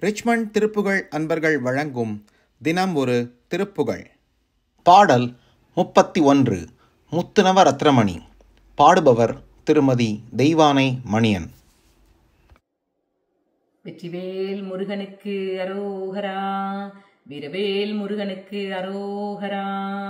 Richmond Thiruppugazh அன்பர்கள் வழங்கும் தினம் ஒரு திருப்புகழ் பாடல் முப்பத்தி ஒன்று முத்துநவ ரத்னமணி பாடுபவர் திருமதி தெய்வானை மணியன் வெற்றிவேல் முருகனுக்கு அரோகரா வீரவேல் முருகனுக்கு அரோகரா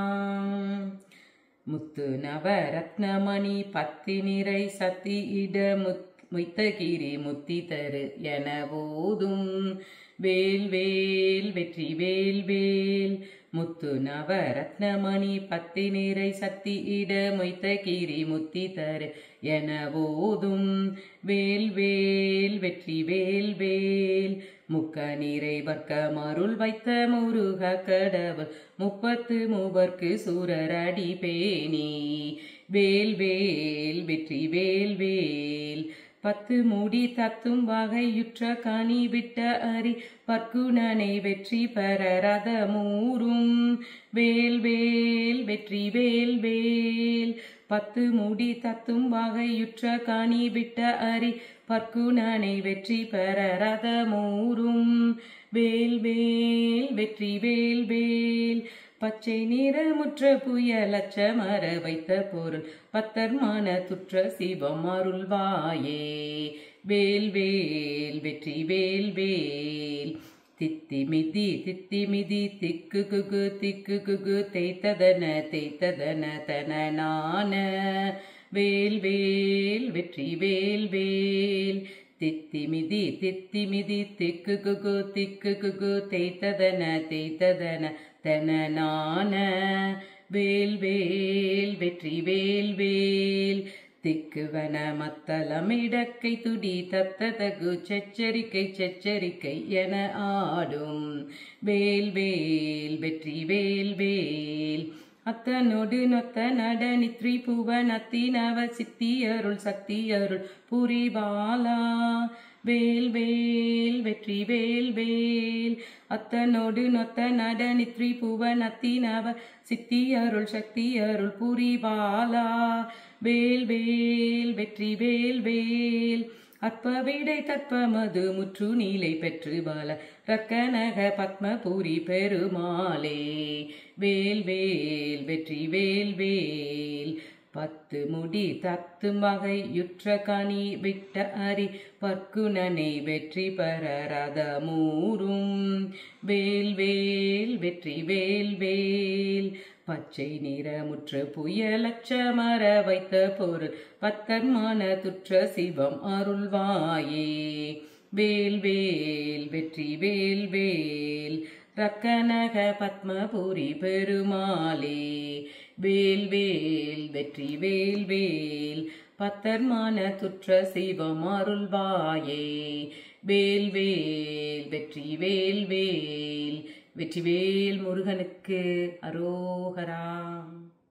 முத்து நவ ரத்னமணி பத்தி நிறை சத்தி இட முத் முய்த்தகிரி முத்தி தரு என போதும் வேல் வேல் வெற்றி வேல் வேல் முத்து நவ ரத்னமணி பத்தி நிறை சத்தி இட மொய்த்தகிரி முத்தி தரு என போதும் வேல் வேல் வெற்றி வேல் வேல் முக்க நீரை வர்க்க மருள் வைத்த முருக கடவு முப்பத்து மூவர்க்கு சூரர் அடி பேணி வேல் வேல் வெற்றி வேல் வேல் பத்து மூடி தத்தும் வகையுற்ற கனி விட்ட அரி பற்குணனை வெற்றி பெற ரத மூரும் வேல் வேல் வெற்றி வேல் வேல் பத்து மூடி தத்தும் வகையுற்ற கனி விட்ட அரி பற்குணனை வெற்றி பெற ரத மூரும் வேல் வேல் வெற்றி வேல் வேல் பச்சை நிறமுற்ற புயலச்ச மர வைத்த பொருள் பத்தர் மன துற்ற சிவம் அருள்வாயே வேல் வேல் வெற்றி வேல் வேல் தித்தி மிதி தித்தி மிதி திக்கு குகு திக்கு குகு தேய்த்ததன தேய்த்ததன தன நான வேல் வேல் வெற்றி வேல் வேல் தித்தி மிதி தித்தி மிதி திக்கு குகு திக்கு குகு தேய்த்ததன தேய்த்ததன தன நான வேல் வேல் வெற்றி வேல் வேல் திக்குவன மத்தளமிடக்கை துடி தத்ததகு செச்சரிக்கை செச்சரிக்கை என ஆடும் வேல் வேல் வெற்றி வேல் வேல் அத்தனோடு நொத்த நடனி திரிபுவன் அத்தினவ சித்தி அருள் சக்தி அருள் புரிபாலா வேல் வேல் வெற்றி வேல் வேல் அத்தனோடு நொத்த நடனி திரிபுவன் அத்தினவ சித்தி அருள் சக்தி அருள் புரிபாலா வேல் வேல் வெற்றி வேல் வேல் அற்ப விடை தற்ப மது முற்று நீலை பெற்று பால ரக்கனக பத்மபுரி பெருமாளே வேல் வேல் வெற்றி வேல் வேல் பத்து முடி தத்து மகை யுற்ற கனி விட்ட அரி பற்குணனை வெற்றி பெற ரத மூரும் வேல் வேல் வெற்றி வேல் வேல் பச்சை நிறமுற்ற புயலச்ச மர வைத்த பொருள் பத்தர்மான துற்ற சிவம் அருள்வாயே வேல் வேல் வெற்றி வேல் வேல் ரக்கனக பத்மபுரி பெருமாளே வேல் வேல் வெற்றி வேல் வேல் பத்தர்மான துற்ற சிவம் அருள்வாயே வேல் வேல் வெற்றி வேல் வேல் வெற்றிவேல் முருகனுக்கு அரோகரா